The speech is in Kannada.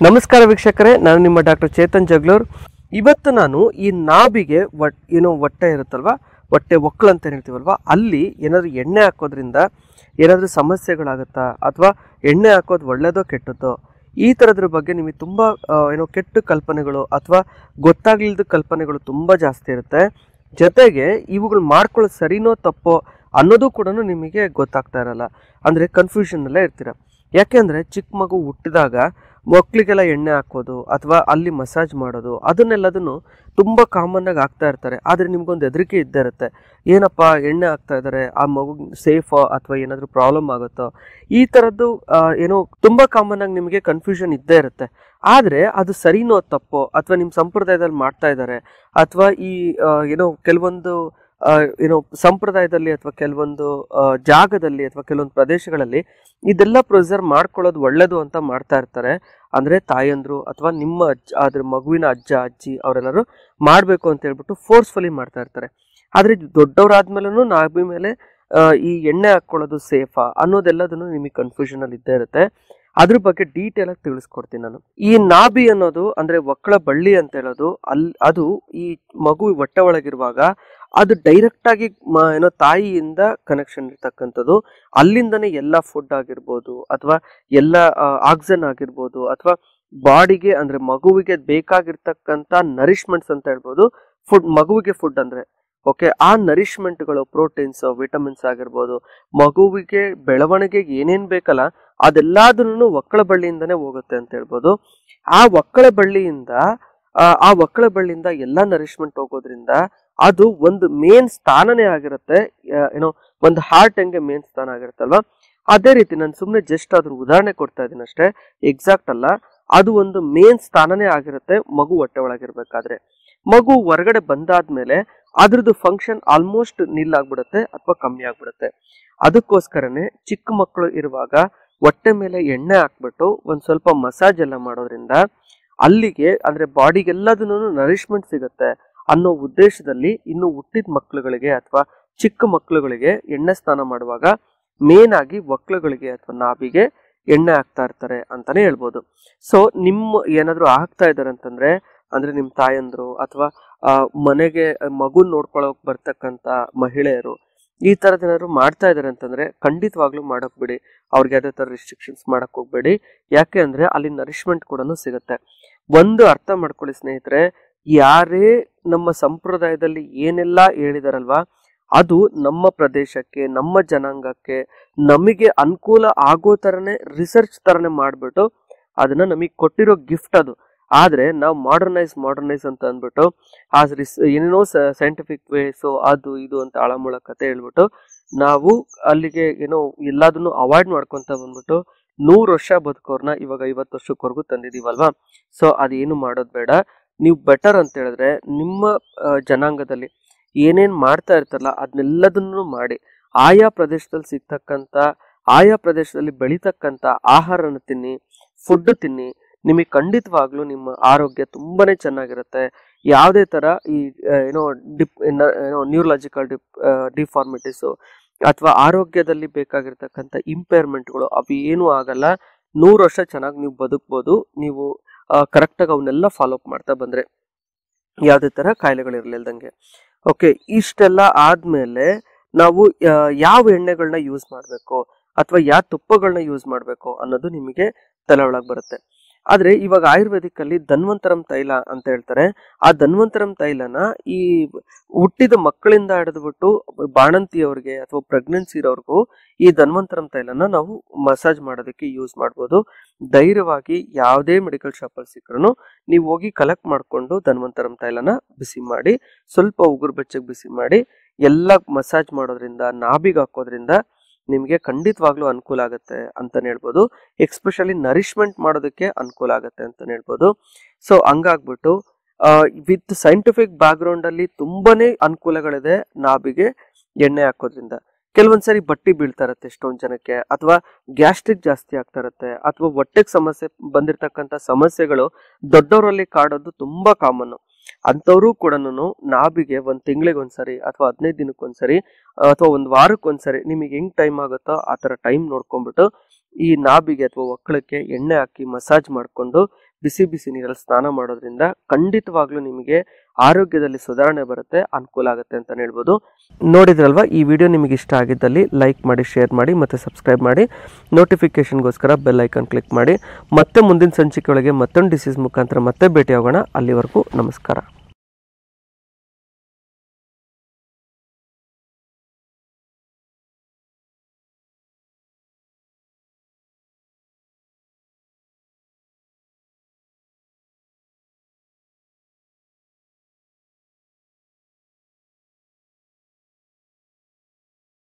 ನಮಸ್ಕಾರ ವೀಕ್ಷಕರೇ ನಾನು ನಿಮ್ಮ ಡಾಕ್ಟರ್ ಚೇತನ್ ಜಗ್ಲೂರ್ ಇವತ್ತು ನಾನು ಈ ನಾಭಿಗೆ ಒಟ್ ಏನೋ ಹೊಟ್ಟೆ ಇರುತ್ತಲ್ವಾ ಹೊಟ್ಟೆ ಒಕ್ಕಳು ಅಂತ ಏನ್ ಹೇಳ್ತೀವಲ್ವಾ ಅಲ್ಲಿ ಏನಾದರೂ ಎಣ್ಣೆ ಹಾಕೋದ್ರಿಂದ ಏನಾದರೂ ಸಮಸ್ಯೆಗಳಾಗುತ್ತಾ ಅಥವಾ ಎಣ್ಣೆ ಹಾಕೋದು ಒಳ್ಳೇದೋ ಕೆಟ್ಟದ್ದೋ ಈ ಥರದ್ರ ಬಗ್ಗೆ ನಿಮಗೆ ತುಂಬ ಆ, ಏನೋ ಕೆಟ್ಟ ಕಲ್ಪನೆಗಳು ಅಥವಾ ಗೊತ್ತಾಗ್ಲಿಲ್ದ ಕಲ್ಪನೆಗಳು ತುಂಬ ಜಾಸ್ತಿ ಇರುತ್ತೆ ಜೊತೆಗೆ ಇವುಗಳು ಮಾಡ್ಕೊಳ್ಳೋದು ಸರಿನೋ ತಪ್ಪೋ ಅನ್ನೋದು ಕೂಡ ನಿಮಗೆ ಗೊತ್ತಾಗ್ತಾ ಇರಲ್ಲ ಅಂದರೆ ಕನ್ಫ್ಯೂಷನ್ನಲ್ಲೇ ಇರ್ತೀರ ಯಾಕೆಂದರೆ ಚಿಕ್ಕ ಮಗು ಹುಟ್ಟಿದಾಗ ಮಕ್ಕಳಿಗೆಲ್ಲ ಎಣ್ಣೆ ಹಾಕೋದು ಅಥವಾ ಅಲ್ಲಿ ಮಸಾಜ್ ಮಾಡೋದು ಅದನ್ನೆಲ್ಲದನ್ನು ತುಂಬ ಕಾಮನ್ ಆಗಿ ಆಗ್ತಾ ಇರ್ತಾರೆ ಆದರೆ ನಿಮ್ಗೊಂದು ಹೆದರಿಕೆ ಇದ್ದೇ ಇರುತ್ತೆ ಏನಪ್ಪ ಎಣ್ಣೆ ಹಾಕ್ತಾ ಇದ್ದಾರೆ ಆ ಮಗು ಸೇಫೋ ಅಥವಾ ಏನಾದರೂ ಪ್ರಾಬ್ಲಮ್ ಆಗುತ್ತೋ ಈ ಥರದ್ದು ಆ, ಏನೋ ತುಂಬ ಕಾಮನ್ ಆಗಿ ನಿಮಗೆ ಕನ್ಫ್ಯೂಷನ್ ಇದ್ದೇ ಇರುತ್ತೆ ಆದರೆ ಅದು ಸರಿನೋ ತಪ್ಪೋ ಅಥವಾ ನಿಮ್ಮ ಸಂಪ್ರದಾಯದಲ್ಲಿ ಮಾಡ್ತಾ ಇದ್ದಾರೆ ಅಥವಾ ಈ ಆ, ಏನೋ ಕೆಲವೊಂದು ಆ, ಏನೋ ಸಂಪ್ರದಾಯದಲ್ಲಿ ಅಥವಾ ಕೆಲವೊಂದು ಆ, ಜಾಗದಲ್ಲಿ ಅಥವಾ ಕೆಲವೊಂದು ಪ್ರದೇಶಗಳಲ್ಲಿ ಇದೆಲ್ಲ ಪ್ರೊಸೀಜರ್ ಮಾಡ್ಕೊಳ್ಳೋದು ಒಳ್ಳೇದು ಅಂತ ಮಾಡ್ತಾ ಇರ್ತಾರೆ ಅಂದ್ರೆ ತಾಯಂದ್ರು ಅಥವಾ ನಿಮ್ಮ ಅಜ್ಜ ಅದ್ರ ಮಗುವಿನ ಅಜ್ಜ ಅಜ್ಜಿ ಅವರೆಲ್ಲರೂ ಮಾಡಬೇಕು ಅಂತ ಹೇಳ್ಬಿಟ್ಟು ಫೋರ್ಸ್ಫುಲಿ ಮಾಡ್ತಾ ಇರ್ತಾರೆ ಆದ್ರೆ ದೊಡ್ಡವರಾದ್ಮೇಲೂ ನಾಭಿ ಮೇಲೆ ಆ, ಈ ಎಣ್ಣೆ ಹಾಕೊಳ್ಳೋದು ಸೇಫಾ ಅನ್ನೋದೆಲ್ಲದನ್ನು ನಿಮಗೆ ಕನ್ಫ್ಯೂಷನ್ ಅಲ್ಲಿ ಇದ್ದೇ ಇರುತ್ತೆ ಅದ್ರ ಬಗ್ಗೆ ಡೀಟೇಲ್ ಆಗಿ ತಿಳಿಸ್ಕೊಡ್ತೀನಿ ನಾನು ಈ ನಾಭಿ ಅನ್ನೋದು ಅಂದ್ರೆ ಒಕ್ಕಳ ಬಳ್ಳಿ ಅಂತ ಹೇಳೋದು ಅಲ್ ಅದು ಈ ಮಗು ಹೊಟ್ಟೆ ಒಳಗಿರುವಾಗ ಅದು ಡೈರೆಕ್ಟ್ ಆಗಿ ಮ- ಏನೋ ತಾಯಿಯಿಂದ ಕನೆಕ್ಷನ್ ಇರ್ತಕ್ಕಂಥದ್ದು ಅಲ್ಲಿಂದನೇ ಎಲ್ಲ ಫುಡ್ ಆಗಿರ್ಬೋದು ಅಥವಾ ಎಲ್ಲ ಆಕ್ಸಿಜನ್ ಆಗಿರ್ಬೋದು ಅಥವಾ ಬಾಡಿಗೆ ಅಂದ್ರೆ ಮಗುವಿಗೆ ಬೇಕಾಗಿರ್ತಕ್ಕಂಥ ನರಿಶ್ಮೆಂಟ್ಸ್ ಅಂತ ಹೇಳ್ಬೋದು ಫುಡ್ ಮಗುವಿಗೆ ಫುಡ್ ಅಂದ್ರೆ ಓಕೆ ಆ ನರಿಶ್ಮೆಂಟ್ಗಳು ಪ್ರೋಟೀನ್ಸ್ ವಿಟಮಿನ್ಸ್ ಆಗಿರ್ಬೋದು ಮಗುವಿಗೆ ಬೆಳವಣಿಗೆಗೆ ಏನೇನ್ ಬೇಕಲ್ಲ ಅದೆಲ್ಲದನ್ನು ಒಕ್ಕಳ ಬಳ್ಳಿಯಿಂದನೇ ಹೋಗುತ್ತೆ ಅಂತ ಹೇಳ್ಬೋದು ಆ ಒಕ್ಕಳ ಬಳ್ಳಿಯಿಂದ ಆ, ಆ ಒಕ್ಕಳ ಬಳ್ಳಿಯಿಂದ ಎಲ್ಲ ನರಿಶ್ಮೆಂಟ್ ಹೋಗೋದ್ರಿಂದ ಅದು ಒಂದು ಮೇನ್ ಸ್ಥಾನನೇ ಆಗಿರುತ್ತೆ ಆ, ಏನೋ ಒಂದು ಹಾರ್ಟ್ ಹೆಂಗೆ ಮೇನ್ ಸ್ಥಾನ ಆಗಿರುತ್ತಲ್ವಾ ಅದೇ ರೀತಿ ನಾನು ಸುಮ್ಮನೆ ಜಸ್ಟ್ ಅದ್ರ ಉದಾಹರಣೆ ಕೊಡ್ತಾ ಇದ್ದೀನಿ ಅಷ್ಟೇ ಎಕ್ಸಾಕ್ಟ್ ಅಲ್ಲ ಅದು ಒಂದು ಮೇನ್ ಸ್ಥಾನನೇ ಆಗಿರುತ್ತೆ ಮಗು ಹೊಟ್ಟೆ ಒಳಗಿರ್ಬೇಕಾದ್ರೆ ಮಗು ಹೊರಗಡೆ ಬಂದಾದ್ಮೇಲೆ ಅದ್ರದ್ದು ಫಂಕ್ಷನ್ ಆಲ್ಮೋಸ್ಟ್ ನಿಲ್ ಆಗ್ಬಿಡುತ್ತೆ ಅಥವಾ ಕಮ್ಮಿ ಆಗ್ಬಿಡುತ್ತೆ ಅದಕ್ಕೋಸ್ಕರನೇ ಚಿಕ್ಕ ಮಕ್ಕಳು ಇರುವಾಗ ಹೊಟ್ಟೆ ಮೇಲೆ ಎಣ್ಣೆ ಹಾಕ್ಬಿಟ್ಟು ಒಂದ್ ಸ್ವಲ್ಪ ಮಸಾಜ್ ಎಲ್ಲ ಮಾಡೋದ್ರಿಂದ ಅಲ್ಲಿಗೆ ಅಂದ್ರೆ ಬಾಡಿಗೆಲ್ಲದನ್ನು ನರಿಶ್ಮೆಂಟ್ ಸಿಗುತ್ತೆ ಅನ್ನೋ ಉದ್ದೇಶದಲ್ಲಿ ಇನ್ನು ಹುಟ್ಟಿದ ಮಕ್ಕಳುಗಳಿಗೆ ಅಥವಾ ಚಿಕ್ಕ ಮಕ್ಕಳುಗಳಿಗೆ ಎಣ್ಣೆ ಸ್ನಾನ ಮಾಡುವಾಗ ಮೇನ್ ಆಗಿ ಒಕ್ಕಳುಗಳಿಗೆ ಅಥವಾ ನಾಭಿಗೆ ಎಣ್ಣೆ ಹಾಕ್ತಾ ಇರ್ತಾರೆ ಅಂತಾನೆ ಹೇಳ್ಬೋದು ಸೊ ನಿಮ್ಮ ಏನಾದ್ರು ಹಾಕ್ತಾ ಇದಾರೆ ಅಂತಂದ್ರೆ ಅಂದ್ರೆ ನಿಮ್ ತಾಯಂದ್ರು ಅಥವಾ ಆ, ಮನೆಗೆ ಮಗುನ್ ನೋಡ್ಕೊಳಕ್ ಬರ್ತಕ್ಕಂತ ಮಹಿಳೆಯರು ಈ ತರದ್ ಏನಾದ್ರು ಮಾಡ್ತಾ ಇದಾರೆ ಅಂತಂದ್ರೆ ಖಂಡಿತವಾಗ್ಲೂ ಮಾಡಕ್ ಬಿಡಿ ಅವ್ರಿಗೆ ಯಾವುದೇ ತರ ರಿಸ್ಟ್ರಿಕ್ಷನ್ಸ್ ಮಾಡಕ್ ಹೋಗ್ಬೇಡಿ ಯಾಕೆ ಅಂದ್ರೆ ಅಲ್ಲಿ ನರಿಶ್ಮೆಂಟ್ ಕೂಡ ಸಿಗುತ್ತೆ ಒಂದು ಅರ್ಥ ಮಾಡ್ಕೊಳ್ಳಿ ಸ್ನೇಹಿತರೆ ಯಾರೇ ನಮ್ಮ ಸಂಪ್ರದಾಯದಲ್ಲಿ ಏನೆಲ್ಲ ಹೇಳಿದಾರಲ್ವಾ ಅದು ನಮ್ಮ ಪ್ರದೇಶಕ್ಕೆ ನಮ್ಮ ಜನಾಂಗಕ್ಕೆ ನಮಗೆ ಅನುಕೂಲ ಆಗೋ ತರನೇ ರಿಸರ್ಚ್ ತರನೇ ಮಾಡ್ಬಿಟ್ಟು ಅದನ್ನ ನಮಗೆ ಕೊಟ್ಟಿರೋ ಗಿಫ್ಟ್ ಅದು ಆದ್ರೆ ನಾವು ಮಾಡರ್ನೈಸ್ ಮಾಡರ್ನೈಸ್ ಅಂತ ಅಂದ್ಬಿಟ್ಟು ಆ ರಿಸ್ ಏನೇನೋ ಸೈಂಟಿಫಿಕ್ ವೇಸು ಅದು ಇದು ಅಂತ ಆಳಮೂಳ ಕತೆ ಹೇಳ್ಬಿಟ್ಟು ನಾವು ಅಲ್ಲಿಗೆ ಏನೋ ಎಲ್ಲದನ್ನು ಅವಾಯ್ಡ್ ಮಾಡ್ಕೊಂತ ಬಂದ್ಬಿಟ್ಟು ನೂರು ವರ್ಷ ಬದುಕೋರ್ನ ಇವಾಗ ಐವತ್ತು ವರ್ಷಕ್ವರೆಗೂ ತಂದಿದೀವಲ್ವಾ ಸೊ ಅದೇನು ಮಾಡೋದು ಬೇಡ ನೀವು ಬೆಟರ್ ಅಂತ ಹೇಳಿದ್ರೆ ನಿಮ್ಮ ಆ, ಜನಾಂಗದಲ್ಲಿ ಏನೇನ್ ಮಾಡ್ತಾ ಇರ್ತಾರಲ್ಲ ಅದನ್ನೆಲ್ಲದನ್ನು ಮಾಡಿ ಆಯಾ ಪ್ರದೇಶದಲ್ಲಿ ಸಿಗ್ತಕ್ಕಂಥ ಆಯಾ ಪ್ರದೇಶದಲ್ಲಿ ಬೆಳೀತಕ್ಕಂಥ ಆಹಾರನ ತಿನ್ನಿ ಫುಡ್ ತಿನ್ನಿ ನಿಮಗೆ ಖಂಡಿತವಾಗ್ಲೂ ನಿಮ್ಮ ಆರೋಗ್ಯ ತುಂಬಾನೇ ಚೆನ್ನಾಗಿರುತ್ತೆ ಯಾವುದೇ ತರ ಈ ಆ, ಏನೋ ಡಿಪ್ ಏನೋ ನ್ಯೂರಲಾಜಿಕಲ್ ಡಿಪ್ ಡಿಫಾರ್ಮಿಟೀಸು ಅಥವಾ ಆರೋಗ್ಯದಲ್ಲಿ ಬೇಕಾಗಿರ್ತಕ್ಕಂಥ ಇಂಪೇರ್ಮೆಂಟ್ಗಳು ಅವು ಏನೂ ಆಗಲ್ಲ ನೂರು ವರ್ಷ ಚೆನ್ನಾಗಿ ನೀವು ಬದುಕ್ಬೋದು ನೀವು ಕರೆಕ್ಟಾಗಿ ಅವನ್ನೆಲ್ಲ ಫಾಲೋ ಅಪ್ ಮಾಡ್ತಾ ಬಂದ್ರೆ ಯಾವುದೇ ತರ ಕಾಯಿಲೆಗಳಿರ್ಲಿಲ್ದಂಗೆ ಓಕೆ ಇಷ್ಟೆಲ್ಲ ಆದ್ಮೇಲೆ ನಾವು ಆ, ಯಾವ ಎಣ್ಣೆಗಳನ್ನ ಯೂಸ್ ಮಾಡಬೇಕು ಅಥವಾ ಯಾವ ತುಪ್ಪಗಳನ್ನ ಯೂಸ್ ಮಾಡಬೇಕು ಅನ್ನೋದು ನಿಮಗೆ ತಲೆ ಒಳಗೆ ಬರುತ್ತೆ ಆದ್ರೆ ಇವಾಗ ಆಯುರ್ವೇದಿಕ್ ಅಲ್ಲಿ ಧನ್ವಂತರಂ ತೈಲ ಅಂತ ಹೇಳ್ತಾರೆ ಆ ಧನ್ವಂತರಂ ತೈಲನ ಈ ಹುಟ್ಟಿದ ಮಕ್ಕಳಿಂದ ಹಿಡಿದ್ಬಿಟ್ಟು ಬಾಣಂತಿಯವ್ರಿಗೆ ಅಥವಾ ಪ್ರೆಗ್ನೆನ್ಸಿ ಇರೋರ್ಗೂ ಈ ಧನ್ವಂತರಂ ತೈಲನ ನಾವು ಮಸಾಜ್ ಮಾಡೋದಕ್ಕೆ ಯೂಸ್ ಮಾಡ್ಬೋದು ಧೈರ್ಯವಾಗಿ ಯಾವುದೇ ಮೆಡಿಕಲ್ ಶಾಪಲ್ಲಿ ಸಿಕ್ಕರೂ ನೀವು ಹೋಗಿ ಕಲೆಕ್ಟ್ ಮಾಡಿಕೊಂಡು ಧನ್ವಂತರಂ ತೈಲನ ಬಿಸಿ ಮಾಡಿ ಸ್ವಲ್ಪ ಉಗುರು ಬೆಚ್ಚಗೆ ಬಿಸಿ ಮಾಡಿ ಎಲ್ಲ ಮಸಾಜ್ ಮಾಡೋದ್ರಿಂದ ನಾಭಿಗೆ ಹಾಕೋದ್ರಿಂದ ನಿಮಗೆ ಖಂಡಿತವಾಗ್ಲೂ ಅನುಕೂಲ ಆಗುತ್ತೆ ಅಂತಾನೆ ಹೇಳ್ಬೋದು ಎಕ್ಸ್ಪೆಷಲಿ ನರಿಶ್ಮೆಂಟ್ ಮಾಡೋದಕ್ಕೆ ಅನುಕೂಲ ಆಗುತ್ತೆ ಅಂತಾನೆ ಹೇಳ್ಬೋದು ಸೊ ಹಂಗಾಗ್ಬಿಟ್ಟು ವಿತ್ ಸೈಂಟಿಫಿಕ್ ಬ್ಯಾಕ್ಗ್ರೌಂಡ್ ಅಲ್ಲಿ ತುಂಬಾನೇ ಅನುಕೂಲಗಳಿದೆ ನಾಭಿಗೆ ಎಣ್ಣೆ ಹಾಕೋದ್ರಿಂದ ಕೆಲವೊಂದ್ಸರಿ ಬಟ್ಟಿ ಬೀಳ್ತಾ ಇರತ್ತೆ ಎಷ್ಟೊಂದ್ ಜನಕ್ಕೆ ಅಥವಾ ಗ್ಯಾಸ್ಟ್ರಿಕ್ ಜಾಸ್ತಿ ಆಗ್ತಾ ಇರತ್ತೆ ಅಥವಾ ಹೊಟ್ಟೆಗೆ ಸಮಸ್ಯೆ ಬಂದಿರತಕ್ಕಂತ ಸಮಸ್ಯೆಗಳು ದೊಡ್ಡವರಲ್ಲಿ ಕಾಡೋದು ತುಂಬಾ ಕಾಮನ್ ಅಂಥವ್ರು ಕೂಡ ನಾಭಿಗೆ ಒಂದ್ ತಿಂಗಳಿಗೆ ಒಂದ್ಸರಿ ಅಥವಾ ಹದಿನೈದು ದಿನಕ್ಕೊಂದ್ಸರಿ ಅಥವಾ ಒಂದ್ ವಾರಕ್ಕೆ ಒಂದ್ಸರಿ ನಿಮಗೆ ಹೆಂಗ್ ಟೈಮ್ ಆಗುತ್ತೋ ಆ ತರ ಟೈಮ್ ನೋಡ್ಕೊಂಡ್ಬಿಟ್ಟು ಈ ನಾಭಿಗೆ ಅಥವಾ ಒಕ್ಕಳಕ್ಕೆ ಎಣ್ಣೆ ಹಾಕಿ ಮಸಾಜ್ ಮಾಡ್ಕೊಂಡು ಬಿಸಿ ಬಿಸಿ ನೀರಲ್ಲಿ ಸ್ನಾನ ಮಾಡೋದ್ರಿಂದ ಖಂಡಿತವಾಗ್ಲೂ ನಿಮಗೆ ಆರೋಗ್ಯದಲ್ಲಿ ಸುಧಾರಣೆ ಬರುತ್ತೆ ಅನುಕೂಲ ಆಗುತ್ತೆ ಅಂತ ಹೇಳ್ಬೋದು ನೋಡಿದ್ರಲ್ವಾ ಈ ವಿಡಿಯೋ ನಿಮಗೆ ಇಷ್ಟ ಆಗಿದ್ದಲ್ಲಿ ಲೈಕ್ ಮಾಡಿ ಶೇರ್ ಮಾಡಿ ಮತ್ತು ಸಬ್ಸ್ಕ್ರೈಬ್ ಮಾಡಿ ನೋಟಿಫಿಕೇಶನ್ಗೋಸ್ಕರ ಬೆಲ್ ಐಕಾನ್ ಕ್ಲಿಕ್ ಮಾಡಿ ಮತ್ತೆ ಮುಂದಿನ ಸಂಚಿಕೆ ಒಳಗೆ ಮತ್ತೊಂದು ಡಿಸೀಸ್ ಮುಖಾಂತರ ಮತ್ತೆ ಭೇಟಿ ಆಗೋಣ ಅಲ್ಲಿವರೆಗೂ ನಮಸ್ಕಾರ